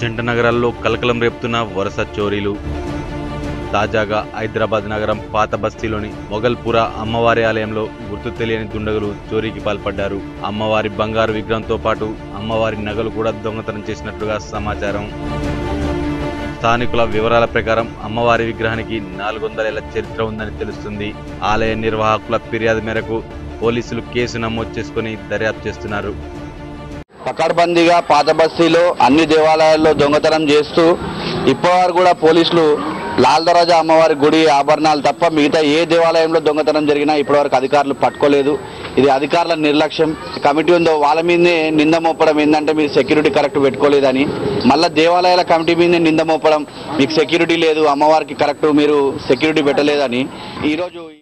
జంట నగరాల్లో కలకలం రేపుతున్న వరుస చోరీలు తాజాగా హైదరాబాద్ నగరం పాత బస్తీలోని మొగల్పుర అమ్మవారి ఆలయంలో గుర్తు తెలియని దుండగులు చోరీకి పాల్పడ్డారు అమ్మవారి బంగారు విగ్రహంతో పాటు అమ్మవారి నగలు కూడా దొంగతనం చేసినట్లుగా సమాచారం స్థానికుల వివరాల ప్రకారం అమ్మవారి విగ్రహానికి నాలుగు వందల చరిత్ర ఉందని తెలుస్తుంది ఆలయ నిర్వాహకుల ఫిర్యాదు మేరకు పోలీసులు కేసు నమోదు చేసుకుని దర్యాప్తు చేస్తున్నారు పకడ్బందీగా పాత బస్తీలో అన్ని దేవాలయాల్లో దొంగతనం చేస్తూ ఇప్పటివరకు కూడా పోలీసులు లాల్ దరాజా అమ్మవారి గుడి ఆభరణాలు తప్ప మిగతా ఏ దేవాలయంలో దొంగతనం జరిగినా ఇప్పటివరకు అధికారులు పట్టుకోలేదు ఇది అధికారుల నిర్లక్ష్యం కమిటీ ఉందో వాళ్ళ మీదే నింద మోపడం ఏంటంటే మీరు సెక్యూరిటీ కరెక్ట్ పెట్టుకోలేదని మళ్ళీ దేవాలయాల కమిటీ మీదే నింద మోపడం మీకు సెక్యూరిటీ లేదు అమ్మవారికి కరెక్ట్ మీరు సెక్యూరిటీ పెట్టలేదని ఈరోజు